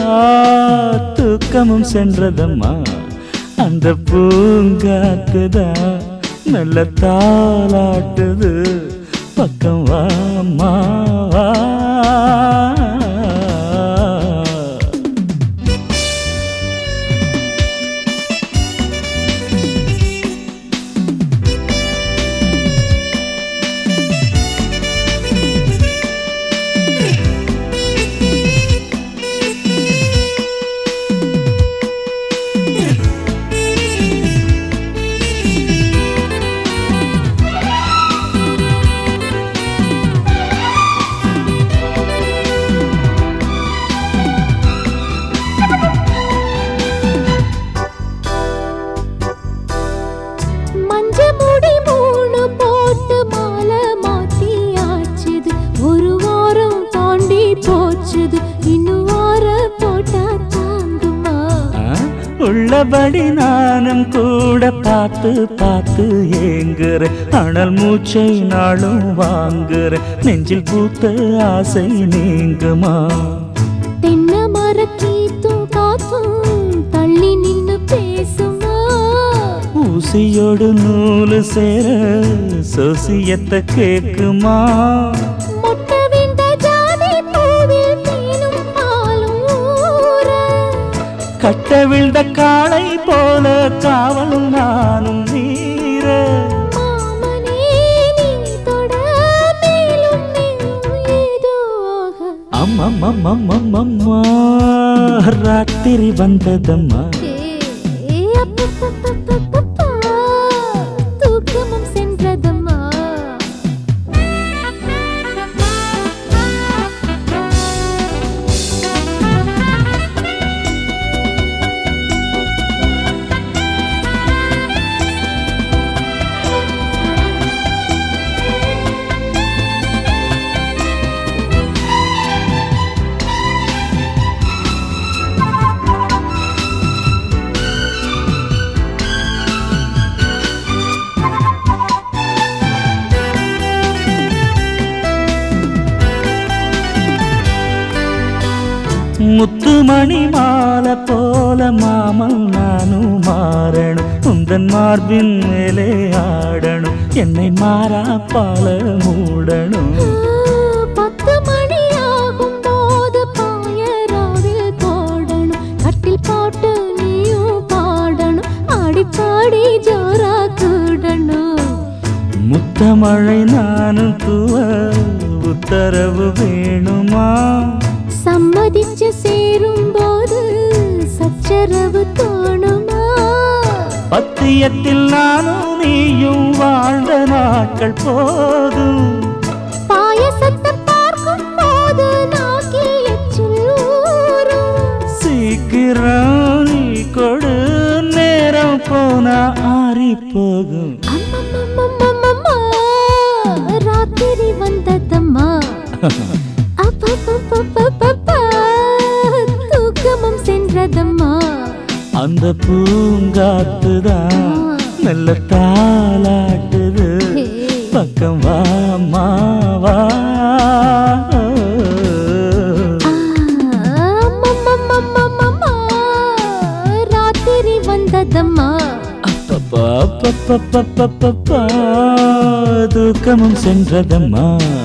தூக்கமும் சென்றதம்மா அந்த பூங்காத்துதான் நல்ல தாளாட்டுது பக்கம் வாம்மா வா மஞ்ச முடி மூணு போட்டு மாலை மாத்தி ஆச்சுது ஒரு வாரம் தாண்டி போச்சுது இன்னும் வார போட்டா தாங்குமா ஆ, உள்ளபடி நானும் கூட பார்த்து பார்த்து ஏங்குறேன் அனல் மூச்சை நாளும் வாங்குறேன் நெஞ்சில் பூத்த ஆசை நீங்குமா தென்னை மரக்கீத்தும் காத்தும் தள்ளி நின்னு பேசுமா ஊசியோடு நூலு சேர சோசியத்தை கேக்குமா மொட்டை விண்ட ஜாதி பூவில் தேனும் பாலும் ஊற கட்ட விழுந்த காளை போல காவலும் நானும் நீர மாமனே நீ தொட மேலும் மேலும் ஏதோ ஆக அம்மம்மம்மம்மம்மா ராத்திரி வந்ததம்மா ஏ, அப்பப்பப்பப்பப்பா, தூக்கமும் சென்றதம்மா முத்துமணி மாலை போல மாமல் நானும் மாறணும் உந்தன் மார்பின் மேலே ஆடணும் என்னை மாறா பால மூடணும் பத்து மணி ஆகும் போது பாயராவில் போடணும் கட்டில் பாட்டு நீயும் பாடணும் ஆடி பாடி ஜோரா கூடணும் முத்தமழை நானும் தூவ உத்தரவு வேணுமா சம்மதிச்சு சேரும் போது சச்சரவு தோணுமா பத்தியத்தில் நானும் நீயும் வாழ்ந்த நாட்கள் போதும் பாயசத்தை பார்க்கும் போது நாக்கில் எச்சில் ஊறும் சீக்கிரம் நீ கொடு நேரம் போனா ஆறி போகும் அம்மம்மம்மம்மம்மம்மா, ராத்திரி வந்ததம்மா அப்பப்பப்பப்பப்பா, தூக்கமும் சென்றதம்மா அந்த பூங்காத்துதான் நல்ல தாளாட்டுது ஹே. பக்கம் வாமா வா ஆ, அம்மம்மம்மம்மம்மம்மா, ராத்திரி வந்ததம்மா அப்பப்பா, அப்பப்பப்பப்பப்பப்பா, தூக்கமும் சென்றதம்மா